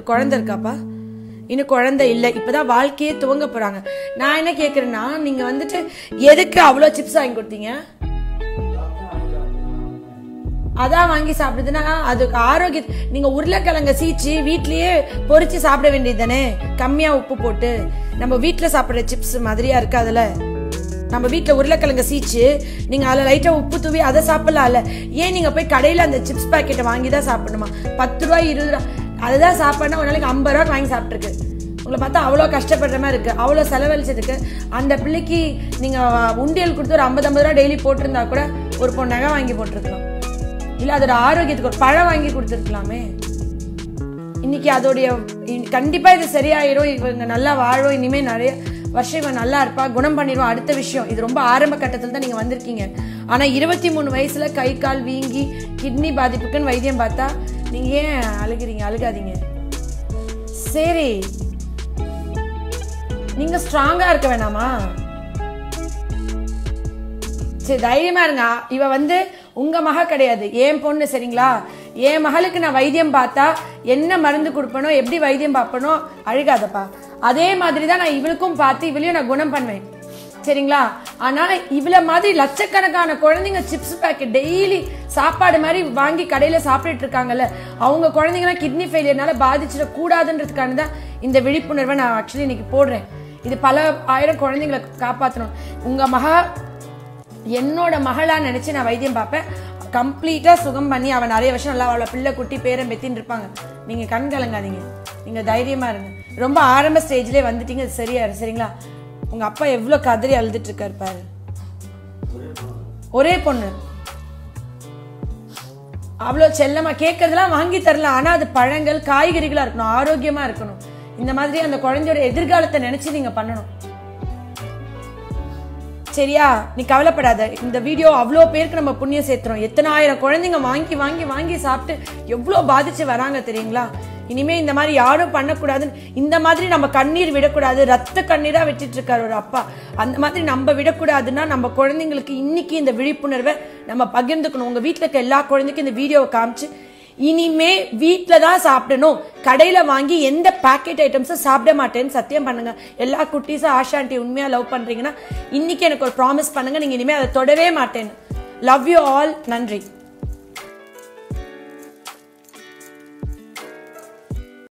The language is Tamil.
உங்களுக்கு குழந்தை இருக்காப்பா இன்னும் குழந்தை இல்லை இப்பதான் வாழ்க்கையே துவங்க போறாங்க நான் என்ன கேக்குறேன்னா நீங்க வந்துட்டு எதுக்கு அவ்வளோ சிப்ஸ் வாங்கி கொடுத்தீங்க அதான் வாங்கி சாப்பிடுதுன்னா அதுக்கு ஆரோக்கிய நீங்க உருளைக்கிழங்க சீச்சு வீட்லயே பொரிச்சு சாப்பிட வேண்டியது தானே கம்மியா உப்பு போட்டு நம்ம வீட்ல சாப்பிடுற சிப்ஸ் மாதிரியா இருக்கு அதுல நம்ம வீட்ல உருளைக்கிழங்க சீச்சு நீங்க அதுல லைட்டா உப்பு தூவி அதை சாப்பிடலாம்ல ஏன் நீங்க போய் கடையில அந்த சிப்ஸ் பாக்கெட்டை வாங்கி தான் சாப்பிடணுமா பத்து ரூபாய் இருபது ரூபாய் அதுதான் சாப்பிடணும் ஒரு நாளைக்கு ஐம்பது ரூபாய்க்கு வாங்கி சாப்பிட்டுருக்கு உங்களை பார்த்தா அவ்வளோ கஷ்டப்படுற மாதிரி இருக்கு அவ்வளோ செலவழிச்சதுக்கு அந்த பிள்ளைக்கு நீங்க உண்டியல் கொடுத்து ஒரு ஐம்பது ஐம்பது ரூபா டெய்லி போட்டிருந்தா கூட ஒரு பொண்ணு நகை வாங்கி போட்டிருக்கலாம் இல்ல அதோட ஆரோக்கியத்துக்கு ஒரு பழம் வாங்கி கொடுத்துருக்கலாமே இன்னைக்கு அதோடைய இ- கண்டிப்பா இது சரியாயிரும் இவங்க நல்லா வாழும் இனிமே நிறைய வருஷம் இவன் நல்லா இருப்பா குணம் பண்ணிடுவோம் அடுத்த விஷயம் இது ரொம்ப ஆரம்ப கட்டத்துல தான் நீங்க வந்திருக்கீங்க ஆனா இருபத்தி மூணு வயசுல கை கால் வீங்கி கிட்னி பாதிப்புக்குன்னு வைத்தியம் பார்த்தா நீங்க ஏன் அழுகிறீங்க அழுகாதீங்க சரி நீங்க ஸ்ட்ராங்கா இருக்க வேணாமா சரி தைரியமா இருங்க இவ வந்து உங்க மக கிடையாது என் பொண்ணு சரிங்களா என் மகளுக்கு நான் வைத்தியம் பார்த்தா என்ன மருந்து கொடுப்பனோ எப்படி வைத்தியம் பார்ப்பனோ அழுகாதப்பா அதே மாதிரி தான் நான் இவளுக்கும் பார்த்து இவளையும் நான் குணம் பண்ணுவேன் சரிங்களா ஆனா இவள மாதிரி லட்சக்கணக்கான குழந்தைங்க சிப்ஸ் பேக்கெட் டெய்லி சாப்பாடு மாதிரி வாங்கி கடையில சாப்பிட்டுட்டு இருக்காங்கல்ல அவங்க குழந்தைங்கலாம் கிட்னி ஃபெயிலியர்னால பாதிச்சிட கூடாதுன்றதுக்கான தான் இந்த விழிப்புணர்வை நான் ஆக்சுவலி இன்னைக்கு போடுறேன் இது பல ஆயிரம் குழந்தைங்களை காப்பாற்றணும் உங்க மகா என்னோட மகளா நினைச்சு நான் வைத்தியம் பார்ப்பேன் கம்ப்ளீட்டா சுகம் பண்ணி அவன் நிறைய வருஷம் நல்லா அவளை பிள்ளை குட்டி பேரன் பெத்தின்னு இருப்பாங்க நீங்க கண் கலங்காதீங்க நீங்க தைரியமா இருங்க ரொம்ப ஆரம்ப ஸ்டேஜ்லயே வந்துட்டீங்க அது சரியா இருக்கு, சரிங்களா உங்க அப்பா எவ்வளவு கதறி அழுதுட்டு இருக்காரு பாரு ஒரே பொண்ணு அவ்வளோ செல்லமா கேட்கறதெல்லாம் வாங்கி தரலாம் ஆனா அது பழங்கள் காய்கறிகளா இருக்கணும் ஆரோக்கியமா இருக்கணும் இந்த மாதிரி அந்த குழந்தையோட எதிர்காலத்தை நினைச்சு நீங்க பண்ணணும் சரியா நீ கவலைப்படாத இந்த வீடியோ அவ்வளோ பேருக்கு நம்ம புண்ணியம் சேர்த்துறோம் எத்தனை ஆயிரம் குழந்தைங்க வாங்கி வாங்கி வாங்கி சாப்பிட்டு எவ்வளோ பாதிச்சு வராங்க தெரியுங்களா இனிமே இந்த மாதிரி யாரும் பண்ணக்கூடாதுன்னு இந்த மாதிரி நம்ம கண்ணீர் விடக்கூடாது ரத்த கண்ணீரா விட்டுட்டு இருக்காரு ஒரு அப்பா அந்த மாதிரி நம்ம விடக்கூடாதுன்னா நம்ம குழந்தைங்களுக்கு இன்னைக்கு இந்த விழிப்புணர்வை நம்ம பகிர்ந்துக்கணும் உங்க வீட்டில் இருக்க எல்லா குழந்தைக்கும் இந்த வீடியோவை காமிச்சு இனிமே வீட்ல தான் சாப்பிடணும் கடையில வாங்கி எந்த பாக்கெட் ஐட்டம்ஸும் சாப்பிட மாட்டேன்னு சத்தியம் பண்ணுங்க எல்லா குட்டீஸும் ஆஷாண்டி உண்மையா லவ் பண்றீங்கன்னா இன்னைக்கு எனக்கு ஒரு ப்ராமிஸ் பண்ணுங்க நீங்க இனிமே அதை தொடவே மாட்டேன்னு லவ் யூ ஆல் நன்றி